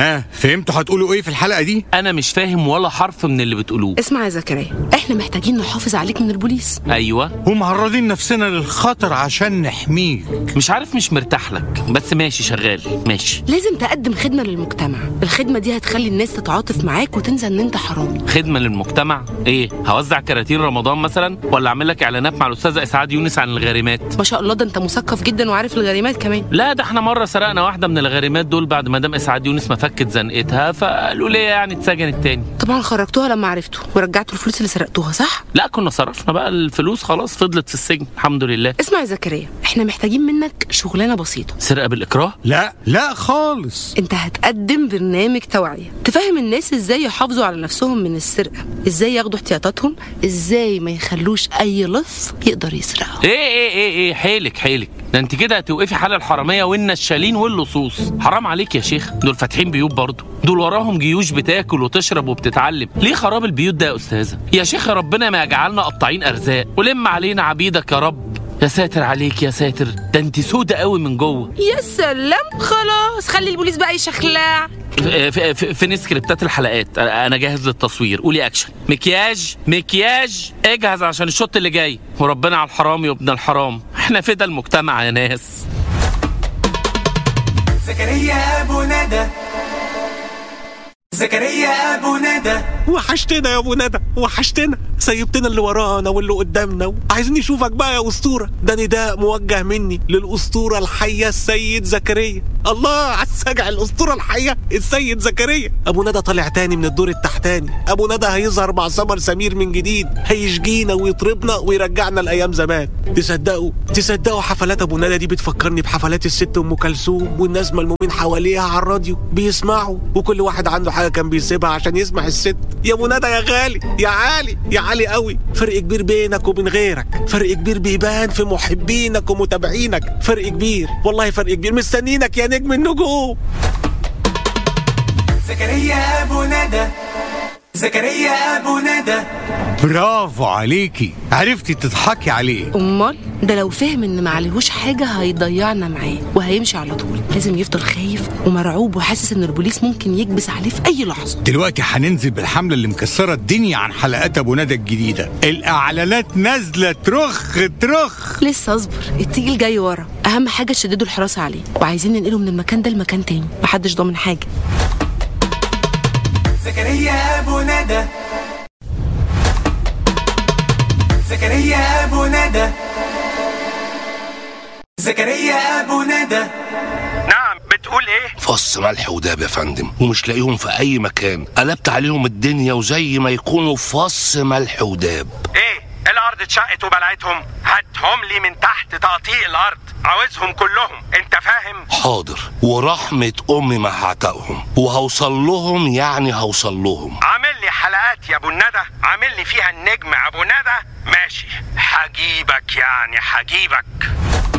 ها فهمتوا هتقولوا ايه في الحلقه دي انا مش فاهم ولا حرف من اللي بتقولوه اسمع يا زكريا احنا محتاجين نحافظ عليك من البوليس ايوه ومعرضين نفسنا للخطر عشان نحميك مش عارف مش مرتاح لك بس ماشي شغال ماشي لازم تقدم خدمه للمجتمع الخدمه دي هتخلي الناس تتعاطف معاك وتنسى ان انت حرامي خدمه للمجتمع ايه هوزع كراتين رمضان مثلا ولا اعمل لك اعلانات مع الاستاذه اسعاد يونس عن الغارمات ما شاء الله ده انت مثقف جدا وعارف الغريمات كمان لا ده احنا مره سرقنا واحده من الغارمات دول بعد ما دام اسعاد يونس ما فكت زنقتها فقالوا ليه يعني اتسجنت تاني طبعا خرجتوها لما عرفتوا ورجعتوا الفلوس اللي سرقتوها صح لا كنا صرفنا بقى الفلوس خلاص فضلت في السجن الحمد لله اسمع يا زكريا احنا محتاجين منك شغلانه بسيطه سرقه بالاكراه لا لا خالص انت هتقدم برنامج توعيه تفهم الناس ازاي يحافظوا على نفسهم من السرقه ازاي ياخدوا احتياطاتهم ازاي ما يخلوش اي لص يقدر يسرقهم ايه ايه ايه ايه حيلك حيلك ده انت كده هتوقفي حال الحراميه والنشالين واللصوص حرام عليك يا شيخ دول فاتحين بيوت برضه دول وراهم جيوش بتاكل وتشرب وبتتعلم ليه خراب البيوت ده يا استاذه يا شيخ ربنا ما يجعلنا قطاعين ارزاق ولم علينا عبيدك يا رب يا ساتر عليك يا ساتر ده انت سودة قوي من جوه يا سلام خلاص خلي البوليس بقى يشخلع في, في, في, فين سكريبتات الحلقات انا جاهز للتصوير قولي اكشن مكياج مكياج اجهز عشان الشوط اللي جاي وربنا على الحرامي وابن الحرام احنا فدا المجتمع يا ناس زكريا ابو ندى زكريا ابو ندى وحشتنا يا ابو ندى وحشتنا سيبتنا اللي ورانا واللي قدامنا عايزين نشوفك بقى يا اسطوره ده نداء موجه مني للاسطوره الحيه السيد زكريا الله على السجع الاسطوره الحيه السيد زكريا ابو ندى طالع تاني من الدور التحتاني ابو ندى هيظهر مع سمر سمير من جديد هيشجينا ويطربنا ويرجعنا لايام زمان تصدقوا تصدقوا حفلات ابو ندى دي بتفكرني بحفلات الست ام كلثوم والناس ملمومين حواليها على الراديو بيسمعوا وكل واحد عنده حاجه كان بيسيبها عشان يسمع الست يا ابو ندى يا غالي يا عالي يا عالي قوي فرق كبير بينك وبين غيرك فرق كبير بيبان في محبينك ومتابعينك فرق كبير والله فرق كبير مستنينك يا نجم النجوم زكريا ابو ندى زكريا ابو ندى برافو عليكي عرفتي تضحكي عليه امال ده لو فهم ان ما عليهوش حاجه هيضيعنا معاه وهيمشي على طول لازم يفضل خايف ومرعوب وحاسس ان البوليس ممكن يكبس عليه في اي لحظه دلوقتي هننزل بالحمله اللي مكسره الدنيا عن حلقات ابو ندى الجديده الاعلانات نازله ترخ ترخ لسه اصبر التقيل جاي ورا اهم حاجه تشددوا الحراسه عليه وعايزين ننقله من المكان ده لمكان تاني محدش ضامن حاجه زكريا ابو ندى زكريا ابو ندى زكريا ابو ندى نعم بتقول ايه فص ملح وداب يا فندم ومش لاقيهم في اي مكان قلبت عليهم الدنيا وزي ما يكونوا فص ملح وداب ايه الارض اتشقت وبلعتهم هاتهم لي من تحت تقطيع الارض عاوزهم كلهم انت فاهم حاضر ورحمة امي ما هعتقهم وهوصل لهم يعني هوصل لهم عامل لي حلقات يا ابو الندى عامل لي فيها النجم ابو ندى ماشي هجيبك يعني هجيبك